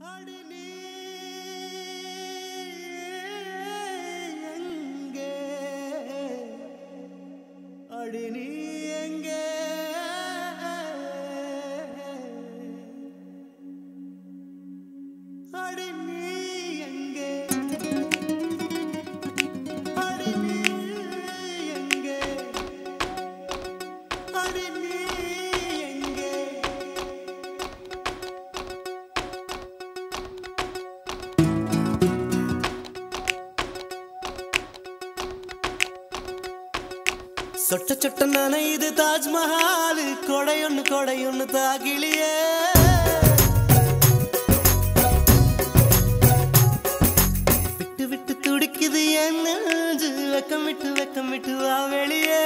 அடி நீ எங்கே அடி நீ எங்கே அடி நீ எங்கே அடி நீ எங்கே அடி நீ எங்கே சொட்ட சொட்ட நனையுது தாஜ்மஹால் கொடையொன்னு கொடையொன்னு தாகிலியே விட்டு விட்டு துடிக்குது என் நெஞ்சு வெக்கம் விட்டு வெக்கம் விட்டு வா வெளியே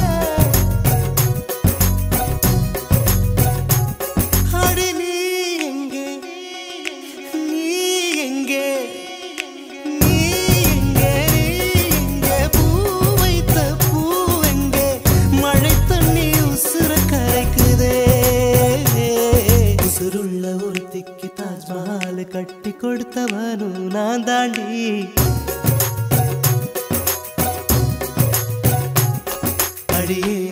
அடி நீ எங்கே நீ எங்கே நீ எங்கே நீ எங்கே பூ வைத்த பூவெங்கே மழை தண்ணி உசுர கரைக்குதே உசுருள்ள ஒருத்திக்கு தாஜ்மஹால் கட்டி கொடுத்தவனும் நான் தாண்டி அடியே